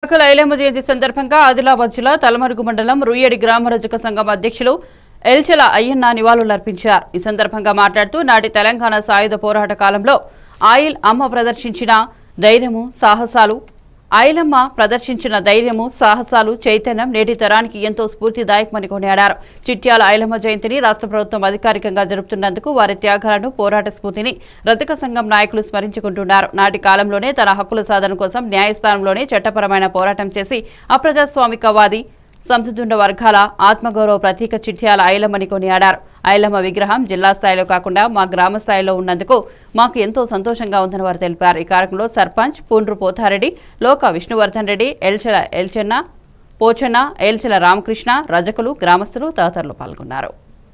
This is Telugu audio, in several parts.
సాకల ఐలమ్మ జయంతి సందర్భంగా ఆదిలాబాద్ జిల్లా తలమరుగు మండలం రుయ్యడి గ్రామ రజక సంఘం అధ్యక్షులు ఎల్చెల అయ్యన్న నివాళులర్పించారు ఈ సందర్భంగా మాట్లాడుతూ నాటి తెలంగాణ సాయుధ పోరాట కాలంలో ఆయిల్ అమ్మ ప్రదర్శించిన ధైర్యము సాహసాలు ఐలమ్మ ప్రదర్శించిన ధైర్యము సాహసాలు చైతన్యం నేటి తరానికి ఎంతో స్ఫూర్తిదాయకమని కొనియాడారు చిట్యాల ఐలమ్మ జయంతిని రాష్ట్ర ప్రభుత్వం అధికారికంగా జరుపుతున్నందుకు వారి త్యాగాలను పోరాట స్ఫూర్తిని రజక సంఘం నాయకులు స్మరించుకుంటున్నారు నాటి కాలంలోనే తన హక్కుల సాధన కోసం న్యాయస్థానంలోనే చట్టపరమైన పోరాటం చేసి అప్రజాస్వామికవాది సంసిద్ధుండ వర్గాల ఆత్మగౌరవ ప్రతీక చిట్యాల ఐలమ్మని కొనియాడారు ఐలమ్మ విగ్రహం జిల్లా స్థాయిలో కాకుండా మా గ్రామ స్థాయిలో ఉన్నందుకు మాకు ఎంతో సంతోషంగా ఉందని వారు తెలిపారు ఈ కార్యక్రమంలో సర్పంచ్ పూండ్రు పోతారెడ్డి లోక విష్ణువర్ధన్ రెడ్డి ఎల్చెల ఎల్చెన్న పోచన్న ఎల్చెల రామకృష్ణ రజకులు గ్రామస్తులు తదితరులు పాల్గొన్నారు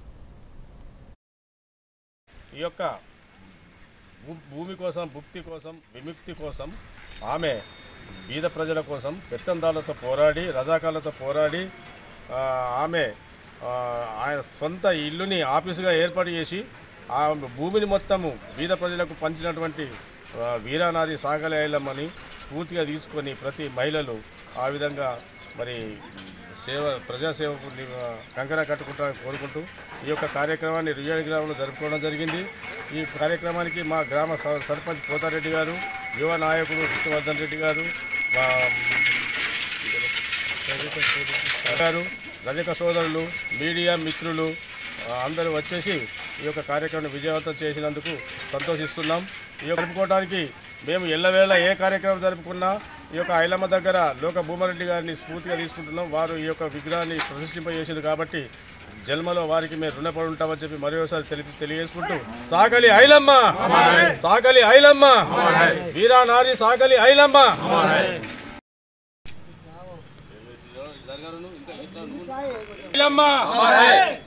ఈ యొక్క భూ- భూమి కోసం భుక్తి కోసం విముక్తి కోసం ఆమె బీద ప్రజల కోసం పెత్తందాలతో పోరాడి రజాకాలతో పోరాడి ఆ, ఆమె ఆ, ఆయన సొంత ఇల్లుని ఆఫీసుగా ఏర్పాటు చేసి ఆ భూమిని మొత్తము బీద ప్రజలకు పంచినటువంటి ఆ, వీరానాది సాగలి ఐలమ్మని స్ఫూర్తిగా తీసుకొని ప్రతి మహిళలు ఆ విధంగా మరి సేవ ప్రజాసేవకు ని- కంకర కట్టుకుంటారని కోరుకుంటూ ఈ యొక్క కార్యక్రమాన్ని రుయ్యాడి గ్రామంలో జరుపుకోవడం జరిగింది ఈ కార్యక్రమానికి మా గ్రామ స- సర్పంచ్ పోతారెడ్డి గారు యువ నాయకుడు విష్ణువర్ధన్ రెడ్డి గారు మా గారు రజక సోదరులు మీడియా మిత్రులు ఆ, అందరూ వచ్చేసి ఈ యొక్క కార్యక్రమాన్ని విజయవంతం చేసినందుకు సంతోషిస్తున్నాం ఈ యొక్క జరుపుకోవడానికి మేము ఎల్లవేళ ఏ కార్యక్రమం జరుపుకున్నా ఈ యొక్క ఐలమ్మ దగ్గర లోక భూమారెడ్డి గారిని స్ఫూర్తిగా తీసుకుంటున్నాం వారు ఈ యొక్క విగ్రహాన్ని ప్రతిష్ఠింపజేసింది కాబట్టి జన్మలో వారికి మేము రుణపడి ఉంటామని చెప్పి మరోసారి తెలిపి తెలియజేసుకుంటూ సాకలి ఐలమ్మ సాకలి ఐలమ్మ వీరా నారి సాకలి ఐలమ్మ ఐలమ్మ